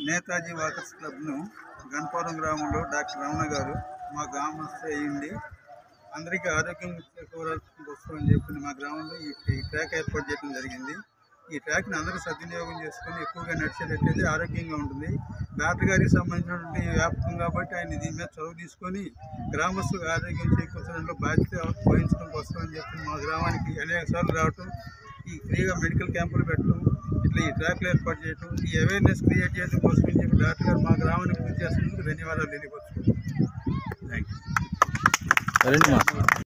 Netaji walkers క్లబ్ను Ganapuram గ్రామంలో doctor Ramana గారు మా గ్రామస్థ అయ్యింది అందరికీ ఆరోగ్యం చేకూరాల్సిన కోసం అని చెప్పి మా గ్రామంలో ఈ ఈ ట్రాక్ ఏర్పాటు చేయడం జరిగింది ఈ ట్రాక్ని అందరూ సద్వినియోగం చేసుకొని ఎక్కువగా నడిచేటట్టయితే ఆరోగ్యంగా ఉంటుంది డాక్టర్ గారికి సంబంధించినటువంటి వ్యాపకం కాబట్టి ఆయన దీని మీద చొరవ తీసుకొని గ్రామస్తులకు ఆరోగ్యం చేకూర్చడంలో బాధ్యత వహించడం కోసం అని చెప్పి మా గ్రామానికి అనేక సార్లు రావటం ఈ ఫ్రీగా మెడికల్ క్యాంపులు పెట్టడం ఇట్లా ఈ ట్రాక్లు ఏర్పాటు చేయడం ఈ అవేర్నెస్ క్రియేట్ చేయడం కోసం అని చెప్పి డాక్టర్ గారు మా గ్రామానికి కృషి చేస్తున్నందుకు ధన్యవాదాలు తెలియపరుచుకుంటున్నాను థ్యాంక్ యూ రండి మా